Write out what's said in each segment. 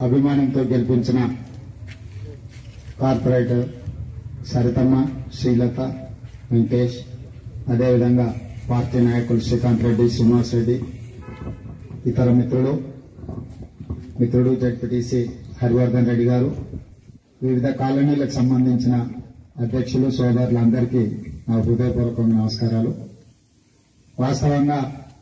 అభిమానంతో గెలిపించిన కార్పొరేటర్ సరితమ్మ శ్రీలత వెంకటేష్ అదేవిధంగా పార్టీ నాయకులు శ్రీకాంత్ రెడ్డి శ్రీనివాస్ రెడ్డి ఇతర మిత్రులు మిత్రుడు జడ్పీటీసీ హరివర్ధన్ రెడ్డి గారు వివిధ కాలనీలకు సంబంధించిన అధ్యక్షులు సోదరులందరికీ నా హృదయపూర్వక నమస్కారాలు వాస్తవంగా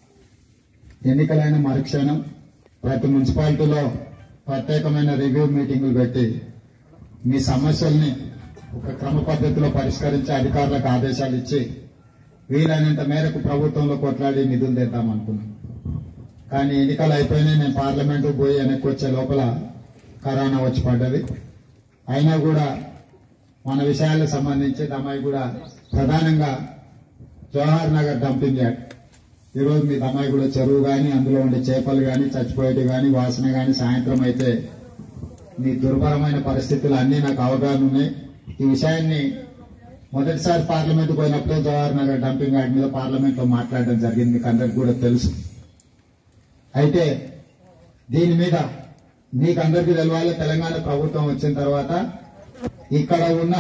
ఎన్నికలైన మరుక్షణం ప్రతి మున్సిపాలిటీలో ప్రత్యేకమైన రివ్యూ మీటింగులు పెట్టి మీ సమస్యల్ని ఒక క్రమ పద్ధతిలో పరిష్కరించి అధికారులకు ఆదేశాలు ఇచ్చి వీలైనంత మేరకు ప్రభుత్వంలో కొట్లాడి నిధులు తెద్దామనుకున్నాం కానీ ఎన్నికలు అయిపోయినాయి నేను పార్లమెంటు పోయి వెనక్కి వచ్చే లోపల కరోనా వచ్చి పడ్డది అయినా కూడా మన విషయాలకు సంబంధించి దమ్మాయి కూడా ప్రధానంగా జవహర్ నగర్ డంపింగ్ యార్డ్ ఈరోజు మీ దమ్మాయి కూడా చెరువు కానీ అందులో ఉండే చేపలు కానీ చచ్చిపోయేటి కానీ వాసన కానీ సాయంత్రం అయితే మీ దుర్భరమైన పరిస్థితులు అన్నీ నాకు అవగాహన ఉన్నాయి ఈ విషయాన్ని మొదటిసారి పార్లమెంట్ పోయినప్పుడే జవహర్ నగర్ డంపింగ్ యార్డ్ మీద పార్లమెంట్ లో మాట్లాడడం జరిగింది మీకు అందరికి కూడా తెలుసు అయితే దీని మీద మీకు అందరికీ తెలవాలి తెలంగాణ ప్రభుత్వం వచ్చిన తర్వాత ఇక్కడ ఉన్న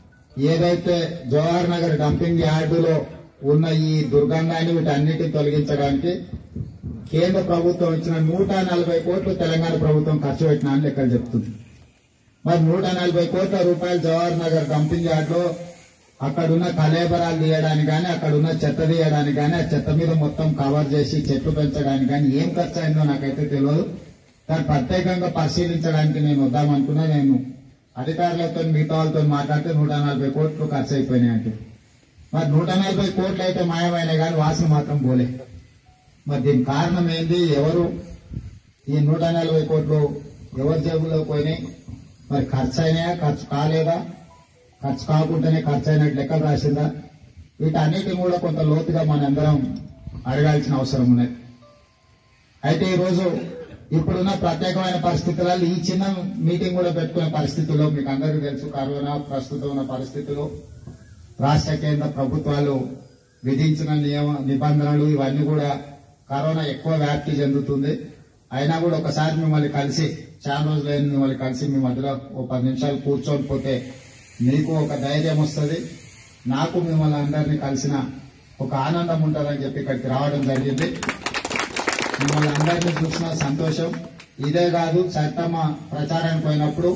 ఏదైతే జవహర్ నగర్ డంపింగ్ యార్డులో ఉన్న ఈ దుర్గంధాన్ని వీటన్నిటిని తొలగించడానికి కేంద్ర ప్రభుత్వం ఇచ్చిన నూట నలభై కోట్లు తెలంగాణ ప్రభుత్వం ఖర్చు పెట్టినా అని లెక్కలు చెప్తుంది మరి నూట నలభై కోట్ల రూపాయలు జవహర్ నగర్ డంపింగ్ యార్డ్లో అక్కడున్న కలేబరాలు తీయడానికి కానీ అక్కడున్న చెత్త తీయడానికి కానీ ఆ చెత్త మీద మొత్తం కవర్ చేసి చెట్లు పెంచడానికి కానీ ఏం ఖర్చు అయిందో నాకైతే తెలియదు దాన్ని ప్రత్యేకంగా పరిశీలించడానికి నేను వద్దామనుకున్నా నేను అధికారులతో మిగతా వాళ్ళతో మాట్లాడితే నూట నలభై కోట్లు ఖర్చు అయిపోయినాయి అంటే మరి నూట నలభై కోట్లు అయితే మాయమైనాయి కానీ వాసన మాత్రం పోలే మరి దీనికి కారణం ఏంది ఎవరు ఈ నూట నలభై కోట్లు ఎవరి జేబులో పోయినాయి మరి ఖర్చు అయినాయా ఖర్చు కాలేదా ఖర్చు కాకుండానే ఖర్చు అయినట్టు లెక్కలు రాసిందా వీటన్నిటిని కూడా కొంత లోతుగా మనందరం అడగాల్సిన అవసరం ఉన్నది అయితే ఈరోజు ఇప్పుడున్న ప్రత్యేకమైన పరిస్థితులలో ఈ చిన్న మీటింగ్ కూడా పెట్టుకునే పరిస్థితుల్లో మీకు అందరికీ తెలుసు కరోనా ప్రస్తుతం ఉన్న పరిస్థితులు రాష్ట్ర కేంద్ర ప్రభుత్వాలు విధించిన నియమ నిబంధనలు ఇవన్నీ కూడా కరోనా ఎక్కువ వ్యాప్తి చెందుతుంది అయినా కూడా ఒకసారి మిమ్మల్ని కలిసి చాలా రోజులైన మిమ్మల్ని కలిసి మీ మధ్యలో ఓ పది నిమిషాలు కూర్చొని పోతే మీకు ఒక ధైర్యం వస్తుంది నాకు మిమ్మల్ని అందరినీ కలిసిన ఒక ఆనందం ఉంటుందని చెప్పి ఇక్కడికి రావడం జరిగింది మిమ్మల్ని అందరినీ చూసిన సంతోషం ఇదే కాదు సత్తమ్మ ప్రచారానికి పోయినప్పుడు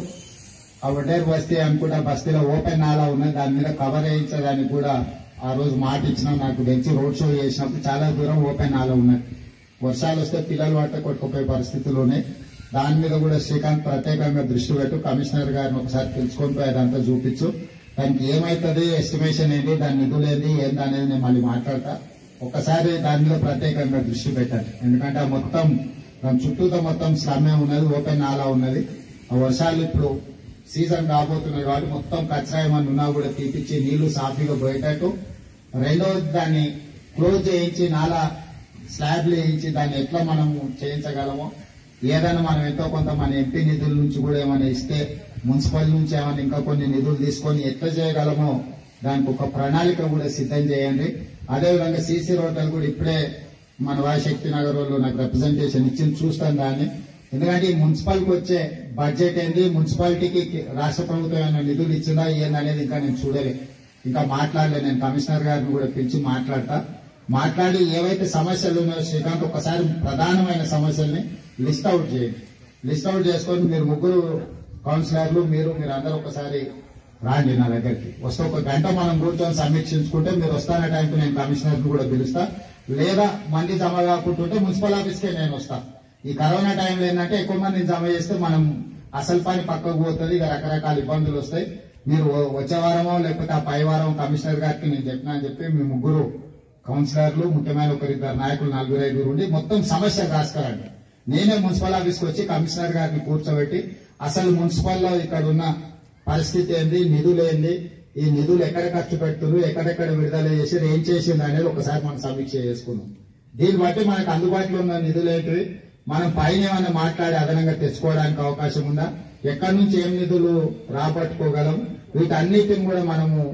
ఆ వడ్డేరు బస్తీ అనుకుంటా బస్తీలో ఓపెన్ నాలా ఉన్నది దాని మీద కవర్ వేయించడానికి కూడా ఆ రోజు మాట ఇచ్చిన నాకు తెచ్చి రోడ్ షో చేసినప్పుడు చాలా దూరం ఓపెన్ నాలా ఉన్నది వర్షాలు వస్తే పిల్లలు పడితే కొట్టుకుపోయే పరిస్థితులు ఉన్నాయి దాని మీద కూడా శ్రీకాంత్ ప్రత్యేకంగా దృష్టి పెట్టు కమిషనర్ గారిని ఒకసారి పిలుచుకొని పోయి అదంతా చూపించు దానికి ఏమైతుంది ఎస్టిమేషన్ ఏంటి దాని నిధులు ఏంటి ఏంది అనేది నేను మళ్ళీ మాట్లాడతా ఒకసారి దాని మీద ప్రత్యేకంగా దృష్టి పెట్టండి ఎందుకంటే ఆ మొత్తం దాని చుట్టూతో మొత్తం స్లమ్మే ఉన్నది ఓపెన్ నాలా ఉన్నది ఆ వర్షాలు ఇప్పుడు సీజన్ రాబోతున్నాయి కాబట్టి మొత్తం కచ్చరా ఏమన్నా ఉన్నా కూడా తీపిచ్చి నీళ్లు సాఫీగా పోయేటట్టు రెండోది దాన్ని క్లోజ్ చేయించి నాలా స్లాబ్లు వేయించి దాన్ని ఎట్లా మనం చేయించగలమో ఏదైనా మనం ఎంతో కొంత మన ఎంపీ నిధుల నుంచి కూడా ఏమైనా ఇస్తే మున్సిపల్ నుంచి ఏమైనా ఇంకా కొన్ని నిధులు తీసుకొని ఎట్లా చేయగలమో దానికి ఒక ప్రణాళిక కూడా సిద్ధం చేయండి అదేవిధంగా సీసీ రోడ్లు కూడా ఇప్పుడే మన వాశక్తి నగర్ వాళ్ళు నాకు రిప్రజెంటేషన్ ఇచ్చింది చూస్తాను దాన్ని ఎందుకంటే ఈ మున్సిపల్కి వచ్చే బడ్జెట్ ఏంది మున్సిపాలిటీకి రాష్ట్ర ప్రభుత్వం ఏమైనా నిధులు ఇచ్చిందా ఏంది అనేది ఇంకా నేను చూడలే ఇంకా మాట్లాడలే నేను కమిషనర్ గారిని కూడా పిలిచి మాట్లాడతా మాట్లాడి ఏవైతే సమస్యలు ఉన్నాయో శ్రీకాంత్ ఒకసారి ప్రధానమైన సమస్యల్ని లిస్ట్ అవుట్ చేయండి లిస్ట్ అవుట్ చేసుకొని మీరు ముగ్గురు కౌన్సిలర్లు మీరు మీరు అందరూ ఒకసారి రాండి నా దగ్గరికి వస్తే ఒక గంట మనం కూర్చొని సమీక్షించుకుంటే మీరు వస్తాన టైంకి నేను కమిషనర్ కూడా పిలుస్తా లేదా మంది జమ కాకుంటుంటే మున్సిపల్ ఆఫీస్కే నేను వస్తా ఈ కరోనా టైంలో ఏంటంటే ఎక్కువ మందిని జమ చేస్తే మనం అసలు పని పక్కకు పోతుంది ఇక రకరకాల ఇబ్బందులు వస్తాయి మీరు వచ్చే వారమో లేకపోతే ఆ పై వారం కమిషనర్ గారికి నేను చెప్పినా అని చెప్పి మీ ముగ్గురు కౌన్సిలర్లు ముఖ్యమైన ఒకరిద్దరు నాయకులు నలుగురు ఐదుగురు ఉండి మొత్తం సమస్య రాసుకురండి నేనే మున్సిపల్ ఆఫీస్కి వచ్చి కమిషనర్ గారిని కూర్చోబెట్టి అసలు మున్సిపల్లో ఇక్కడ ఉన్న పరిస్థితి ఏంది నిధులు ఏంది ఈ నిధులు ఎక్కడ ఖర్చు పెడుతున్నారు ఎక్కడెక్కడ విడుదల చేసి ఏం చేసింది అనేది ఒకసారి మనం సమీక్ష చేసుకున్నాం దీన్ని బట్టి మనకు అందుబాటులో ఉన్న నిధులు ఏంటివి మనం పైన ఏమైనా మాట్లాడి అదనంగా తెచ్చుకోవడానికి అవకాశం ఉందా ఎక్కడి నుంచి ఏం నిధులు రాబట్టుకోగలం వీటన్నిటిని కూడా మనము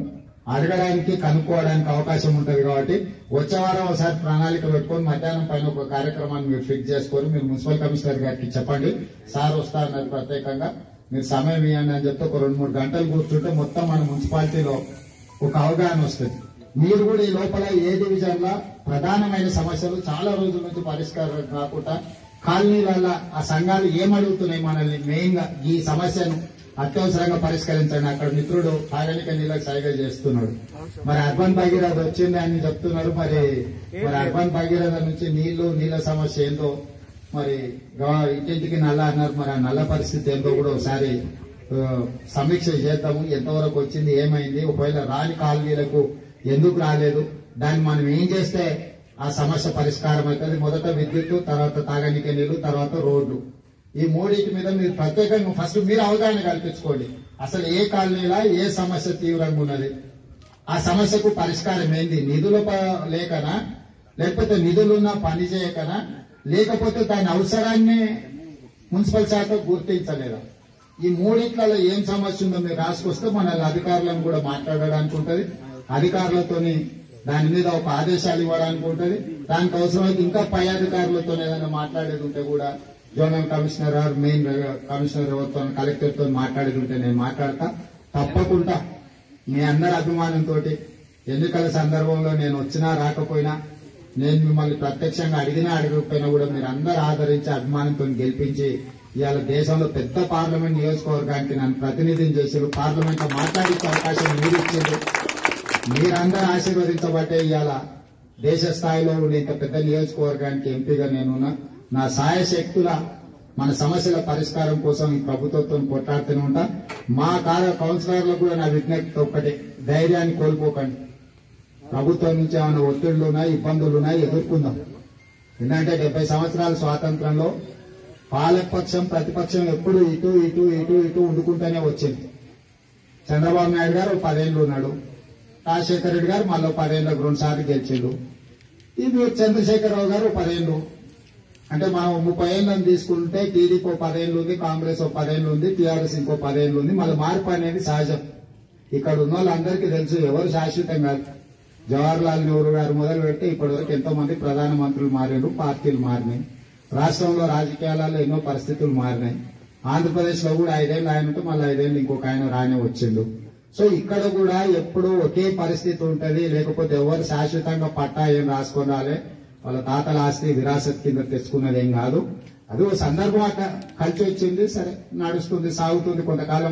అడగడానికి కనుక్కోవడానికి అవకాశం ఉంటది కాబట్టి వచ్చే వారం ఒకసారి ప్రణాళిక పెట్టుకొని మధ్యాహ్నం పైన ఒక కార్యక్రమాన్ని మీరు ఫిక్స్ చేసుకొని మీరు మున్సిపల్ కమిషనర్ గారికి చెప్పండి సార్ వస్తా అన్నారు ప్రత్యేకంగా మీరు సమయం ఇవ్వండి అని చెప్తే ఒక రెండు మూడు గంటలు కూర్చుంటే మొత్తం మన మున్సిపాలిటీలో ఒక అవగాహన వస్తుంది మీరు కూడా ఈ లోపల ఏ డివిజన్ లో ప్రధానమైన సమస్యలు చాలా రోజుల నుంచి పరిష్కారం కాకుండా కాలనీలలో ఆ సంఘాలు ఏమడుగుతున్నాయి మనల్ని మెయిన్ గా ఈ సమస్యను అత్యవసరంగా పరిష్కరించండి అక్కడ మిత్రుడు తాగనిక నీళ్ళకి సైగ చేస్తున్నాడు మరి అర్బన్ భగీరథ వచ్చింది అని చెప్తున్నారు మరి మరి అర్బన్ భగీరథ నుంచి నీళ్లు నీళ్ళ సమస్య ఏందో మరి గవ- ఇంటింటికి నల్ల అన్నారు మరి ఆ నల్ల పరిస్థితి ఏందో కూడా ఒకసారి ఆ, సమీక్ష చేద్దాము ఎంతవరకు వచ్చింది ఏమైంది ఒకవేళ రాని కాలనీలకు ఎందుకు రాలేదు దాన్ని మనం ఏం చేస్తే ఆ సమస్య పరిష్కారం అవుతుంది మొదట విద్యుత్ తర్వాత తాగనీకి నీళ్లు తర్వాత రోడ్లు ఈ మూడింటి మీద మీరు ప్రత్యేకంగా ఫస్ట్ మీరు అవగాహన కల్పించుకోండి అసలు ఏ కాలనీలా ఏ సమస్య తీవ్రంగా ఉన్నది ఆ సమస్యకు పరిష్కారం ఏంది నిధుల ప- లేకనా లేకపోతే నిధులున్నా పని చేయకనా లేకపోతే దాని అవసరాన్ని మున్సిపల్ శాఖ గుర్తించలేదా ఈ మూడిట్లలో ఏం సమస్య ఉందో మీరు రాసుకొస్తే మన అధికారులను కూడా మాట్లాడడానికి ఉంటది అధికారులతోని దాని మీద ఒక ఆదేశాలు ఇవ్వడానికి ఉంటది దానికి అవసరమైతే ఇంకా పై అధికారులతో ఏదైనా మాట్లాడేది ఉంటే కూడా zonal commissioner or main commissioner ఎవరితో కలెక్టర్ తో మాట్లాడేది ఉంటే నేను మాట్లాడతా తప్పకుండా మీ అందరి అభిమానంతో ఎన్నికల సందర్భంలో నేను వచ్చినా రాకపోయినా నేను మిమ్మల్ని ప్రత్యక్షంగా అడిగినా అడగకపోయినా కూడా మీరు అందరు ఆదరించి అభిమానంతో గెలిపించి ఇవాళ దేశంలో పెద్ద పార్లమెంట్ నియోజకవర్గానికి నన్ను ప్రతినిధిని చేసారు పార్లమెంట్ లో మాట్లాడించే అవకాశం మీరు ఇచ్చారు మీరందరూ ఆశీర్వదించబట్టే ఇవాళ దేశ స్థాయిలో ఉండే ఇంత పెద్ద నియోజకవర్గానికి ఎంపీగా నేనున్నా నా సాయ శక్తుల మన సమస్యల పరిష్కారం కోసం ఈ ప్రభుత్వంతో కొట్లాడుతూనే ఉంటా మా కార్య కౌన్సిలర్లకు కూడా నా విజ్ఞప్తి ఒక్కటే ధైర్యాన్ని కోల్పోకండి ప్రభుత్వం నుంచి ఏమైనా ఒత్తిళ్లు ఉన్నాయి ఇబ్బందులు ఉన్నాయి ఎదుర్కొందాం ఎందుకంటే డెబ్బై సంవత్సరాల స్వాతంత్రంలో పాలకపక్షం ప్రతిపక్షం ఎప్పుడు ఇటు ఇటు ఇటు ఇటు ఉండుకుంటూనే వచ్చింది చంద్రబాబు నాయుడు గారు ఓ పదేళ్ళు ఉన్నాడు రాజశేఖర రెడ్డి గారు మళ్ళీ పదేళ్ళకు రెండు సార్లు గెలిచిండు ఇది చంద్రశేఖరరావు గారు ఓ పదేళ్ళు అంటే మనం ముప్పై ఏళ్ళని తీసుకుంటే టీడీపీ ఓ పదేళ్ళు ఉంది కాంగ్రెస్ ఓ పదేళ్ళు ఉంది టీఆర్ఎస్ ఇంకో పదేళ్ళు ఉంది మళ్ళీ మార్పు అనేది సహజం ఇక్కడ ఉన్న వాళ్ళందరికీ తెలుసు ఎవరు శాశ్వతం కాదు జవహర్లాల్ నెహ్రూ గారు మొదలు పెడితే ఇప్పటి వరకు ఎంతో మంది ప్రధానమంత్రులు మారారు పార్టీలు మారినాయి రాష్ట్రంలో రాజకీయాలలో ఎన్నో పరిస్థితులు మారినాయి ఆంధ్రప్రదేశ్ లో కూడా ఐదేళ్ళు ఆయన ఉంటే మళ్ళీ ఐదేళ్ళు ఇంకొక ఆయన రానే వచ్చిండు సో ఇక్కడ కూడా ఎప్పుడు ఒకే పరిస్థితి ఉంటది లేకపోతే ఎవరు శాశ్వతంగా పట్టా ఏం రాసుకొని రాలే వాళ్ళ తాతల ఆస్తి విరాసత్ కింద తెచ్చుకున్నది ఏం కాదు అది ఓ సందర్భం అట్లా కలిసి వచ్చింది సరే నడుస్తుంది సాగుతుంది కొంతకాలం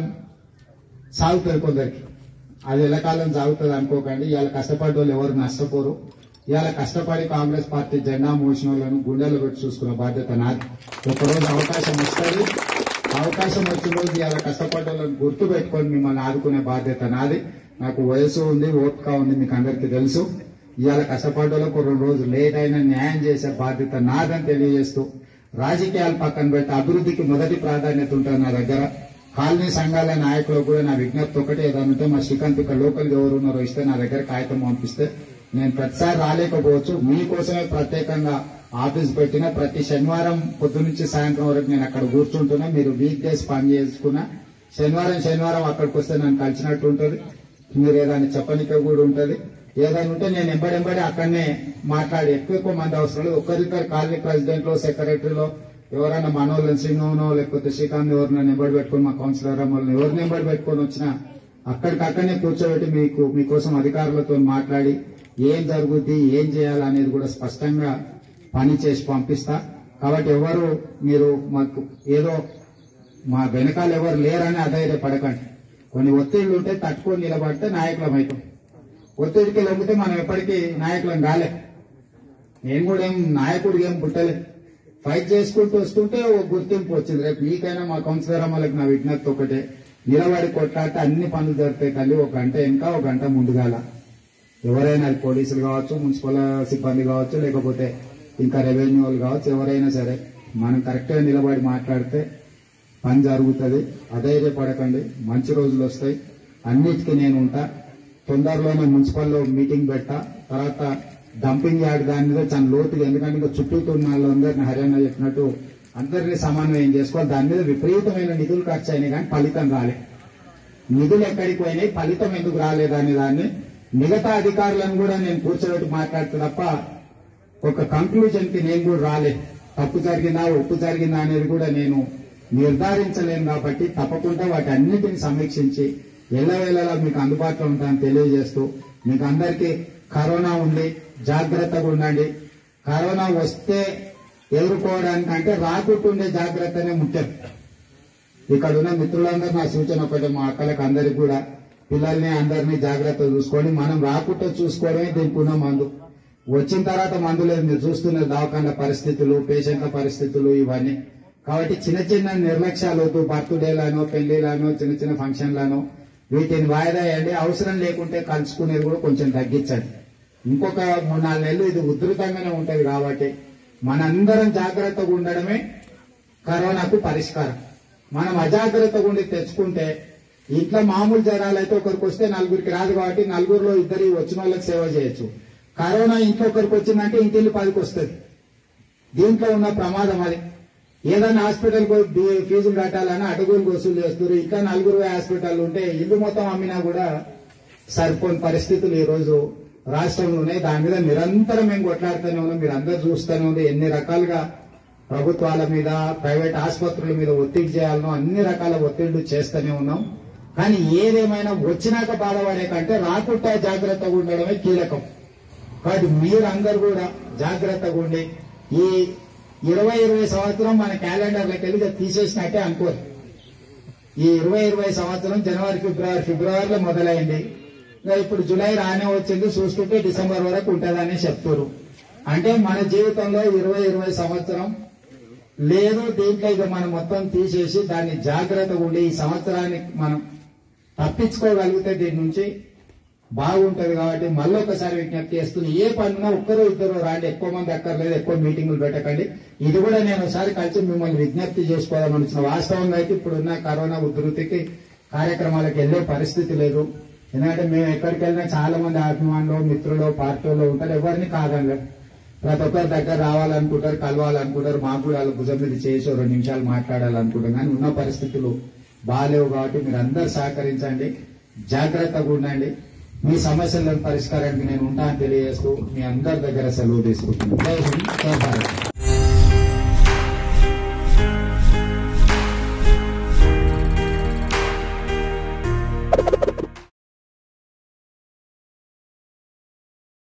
సాగుతుంది కొందరికి అది ఎల్లకాలం సాగుతుంది అనుకోకండి ఇవాళ కష్టపడ్డ వాళ్ళు ఎవరు నష్టపోరు ఇవాళ కష్టపడి కాంగ్రెస్ పార్టీ జెండా మోసిన వాళ్ళను గుండెలు పెట్టి చూసుకున్న బాధ్యత నాది ఒకరోజు అవకాశం వస్తుంది అవకాశం వచ్చిన రోజు ఇవాళ కష్టపడ్డ వాళ్ళని గుర్తు పెట్టుకొని మిమ్మల్ని ఆదుకునే బాధ్యత నాది నాకు వయసు ఉంది ఓపిక ఉంది మీకు అందరికీ తెలుసు ఇవాళ కష్టపడ్డ వాళ్ళకు రెండు రోజులు లేట్ అయినా న్యాయం చేసే బాధ్యత నాదని తెలియజేస్తూ రాజకీయాలు పక్కన పెట్టి అభివృద్ధికి మొదటి ప్రాధాన్యత ఉంటుంది నా దగ్గర కాలనీ సంఘాల నాయకులకు కూడా నా విజ్ఞప్తి ఒకటి ఏదైనా ఉంటే మా శ్రీకాంత్ ఇక్కడ లోకల్ ఎవరు ఉన్నారో ఇస్తే నా దగ్గర కాగితం పంపిస్తే నేను ప్రతిసారి రాలేకపోవచ్చు మీకోసమే ప్రత్యేకంగా ఆఫీస్ పెట్టిన ప్రతి శనివారం పొద్దు నుంచి సాయంత్రం వరకు నేను అక్కడ కూర్చుంటున్నా మీరు వీక్ డేస్ పని చేసుకున్నా శనివారం శనివారం అక్కడికి వస్తే నన్ను కలిసినట్టు ఉంటుంది మీరు ఏదైనా చెప్పనిక కూడా ఉంటది ఏదైనా ఉంటే నేను ఎంబడెంబడి అక్కడనే మాట్లాడి ఎక్కువ ఎక్కువ మంది అవసరం లేదు ఒక్కరిద్దరు కాలనీ ప్రెసిడెంట్ లో సెక్రటరీలో ఎవరైనా మనోళ్ళని సింగంనో లేకపోతే శ్రీకాంత్ ఎవరినైనా నెంబడి పెట్టుకొని మా కౌన్సిలర్ అమ్మల్ని ఎవరు నెంబడి పెట్టుకొని వచ్చినా అక్కడికక్కడనే కూర్చోబెట్టి మీకు మీకోసం అధికారులతో మాట్లాడి ఏం జరుగుద్ది ఏం చేయాలి అనేది కూడా స్పష్టంగా పని చేసి పంపిస్తా కాబట్టి ఎవరు మీరు మాకు ఏదో మా వెనకాల ఎవరు లేరని అధైర్యపడకండి కొన్ని ఒత్తిళ్లు ఉంటే తట్టుకొని నిలబడితే నాయకులం అవుతాం ఒత్తిడికి లొంగితే మనం ఎప్పటికీ నాయకులం కాలే నేను కూడా ఏం నాయకుడికి ఏం పుట్టలే ఫైట్ చేసుకుంటూ వస్తుంటే ఒక గుర్తింపు వచ్చింది రేపు మీకైనా మా కౌన్సిలర్ అమ్మలకు నా విజ్ఞప్తి ఒకటే నిలబడి కొట్లాడితే అన్ని పనులు జరుగుతాయి తల్లి ఒక గంట ఇంకా ఒక గంట ముందుగాల ఎవరైనా అది పోలీసులు కావచ్చు మున్సిపల్ సిబ్బంది కావచ్చు లేకపోతే ఇంకా రెవెన్యూ వాళ్ళు కావచ్చు ఎవరైనా సరే మనం కరెక్ట్ గా నిలబడి మాట్లాడితే పని జరుగుతుంది అధైర్యపడకండి మంచి రోజులు వస్తాయి అన్నిటికీ నేను ఉంటా తొందరలోనే మున్సిపల్లో మీటింగ్ పెట్టా తర్వాత డంపింగ్ యార్డ్ దాని మీద చాలా లోతుగా ఎందుకంటే ఇంకా చుట్టూ ఉన్న వాళ్ళందరినీ హర్యానా చెప్పినట్టు అందరినీ సమన్వయం చేసుకోవాలి దాని మీద విపరీతమైన నిధులు ఖర్చు అయినాయి కానీ ఫలితం రాలే నిధులు ఎక్కడికి పోయినాయి ఫలితం ఎందుకు రాలేదనే దాన్ని మిగతా అధికారులను కూడా నేను కూర్చోబెట్టి మాట్లాడుతూ తప్ప ఒక కంక్లూజన్ కి నేను కూడా రాలేదు తప్పు జరిగిందా ఒప్పు జరిగిందా అనేది కూడా నేను నిర్ధారించలేను కాబట్టి తప్పకుండా వాటి అన్నిటిని సమీక్షించి ఎల్లవేళలా మీకు అందుబాటులో ఉంటానని తెలియజేస్తూ మీకు అందరికీ కరోనా ఉంది జాగ్రత్తగా ఉండండి కరోనా వస్తే ఎదుర్కోవడానికి అంటే రాకుంటుండే జాగ్రత్తనే ముఖ్యం ఇక్కడ ఉన్న మిత్రులందరూ నా సూచన ఒకటి మా అక్కలకు అందరికి కూడా పిల్లల్ని అందరినీ జాగ్రత్త చూసుకోండి మనం రాకుండా చూసుకోవడమే దీనికి ఉన్న మందు వచ్చిన తర్వాత మందు లేదు మీరు చూస్తున్నారు దవాఖాన పరిస్థితులు పేషెంట్ల పరిస్థితులు ఇవన్నీ కాబట్టి చిన్న చిన్న నిర్లక్ష్యాలు వద్దు బర్త్డేలను పెళ్లిలను చిన్న చిన్న ఫంక్షన్లను వీటిని వాయిదా వేయండి అవసరం లేకుంటే కలుసుకునేది కూడా కొంచెం తగ్గించండి ఇంకొక మూడు నాలుగు నెలలు ఇది ఉధృతంగానే ఉంటది కాబట్టి మనందరం జాగ్రత్తగా ఉండడమే కరోనాకు పరిష్కారం మనం అజాగ్రత్తగా ఉండి తెచ్చుకుంటే ఇంట్లో మామూలు జ్వరాలు అయితే ఒకరికి వస్తే నలుగురికి రాదు కాబట్టి నలుగురిలో ఇద్దరు వచ్చిన వాళ్ళకి సేవ చేయొచ్చు కరోనా ఇంకొకరికి వచ్చిందంటే ఇంటిల్లి పదికి వస్తుంది దీంట్లో ఉన్న ప్రమాదం అది ఏదైనా హాస్పిటల్ ఫీజులు కట్టాలని అడుగులు వసూలు చేస్తారు ఇంకా నలుగురు హాస్పిటల్ ఉంటే ఇల్లు మొత్తం అమ్మినా కూడా సరిపోని పరిస్థితులు ఈ రోజు రాష్ట్రంలో ఉన్నాయి దాని మీద నిరంతరం మేము కొట్లాడుతూనే ఉన్నాం మీరు అందరు చూస్తూనే ఉంది ఎన్ని రకాలుగా ప్రభుత్వాల మీద ప్రైవేట్ ఆసుపత్రుల మీద ఒత్తిడి చేయాలనో అన్ని రకాల ఒత్తిళ్లు చేస్తూనే ఉన్నాం కానీ ఏదేమైనా వచ్చినాక బాధపడే కంటే రాకుండా జాగ్రత్తగా ఉండడమే కీలకం కాబట్టి మీరందరూ కూడా జాగ్రత్తగా ఉండి ఈ ఇరవై ఇరవై సంవత్సరం మన క్యాలెండర్లోకి వెళ్ళి ఇక తీసేసినట్టే అనుకోరు ఈ ఇరవై ఇరవై సంవత్సరం జనవరి ఫిబ్రవరి ఫిబ్రవరిలో మొదలైంది ఇంకా ఇప్పుడు జూలై రానే వచ్చింది చూసుకుంటే డిసెంబర్ వరకు ఉంటుందని చెప్తారు అంటే మన జీవితంలో ఇరవై ఇరవై సంవత్సరం లేదు దీంట్లో ఇక మనం మొత్తం తీసేసి దాన్ని జాగ్రత్తగా ఉండి ఈ సంవత్సరాన్ని మనం తప్పించుకోగలిగితే దీని నుంచి బాగుంటది కాబట్టి మళ్ళీ ఒకసారి విజ్ఞప్తి చేస్తుంది ఏ పనున్నా ఒక్కరు ఇద్దరు రాండి ఎక్కువ మంది అక్కర్లేదు ఎక్కువ మీటింగులు పెట్టకండి ఇది కూడా నేను ఒకసారి కలిసి మిమ్మల్ని విజ్ఞప్తి చేసుకోవాలని వచ్చిన వాస్తవంగా అయితే ఇప్పుడున్న కరోనా ఉధృతికి కార్యక్రమాలకు వెళ్లే పరిస్థితి లేదు ఎందుకంటే మేము ఎక్కడికి వెళ్ళినా చాలా మంది అభిమానులు మిత్రులు పార్టీలో ఉంటారు ఎవరిని కాదనలేదు ప్రతి ఒక్కరి దగ్గర రావాలనుకుంటారు కలవాలనుకుంటారు మాకు కూడా వాళ్ళ భుజం మీద చేసి ఓ రెండు నిమిషాలు మాట్లాడాలనుకుంటాం కానీ ఉన్న పరిస్థితులు బాగాలేవు కాబట్టి మీరు అందరు సహకరించండి జాగ్రత్తగా ఉండండి మీ సమస్యలను పరిష్కారానికి నేను ఉంటానని తెలియజేస్తూ మీ అందరి దగ్గర సెలవు తీసుకుంటున్నాను జై హింద్ జై భారత్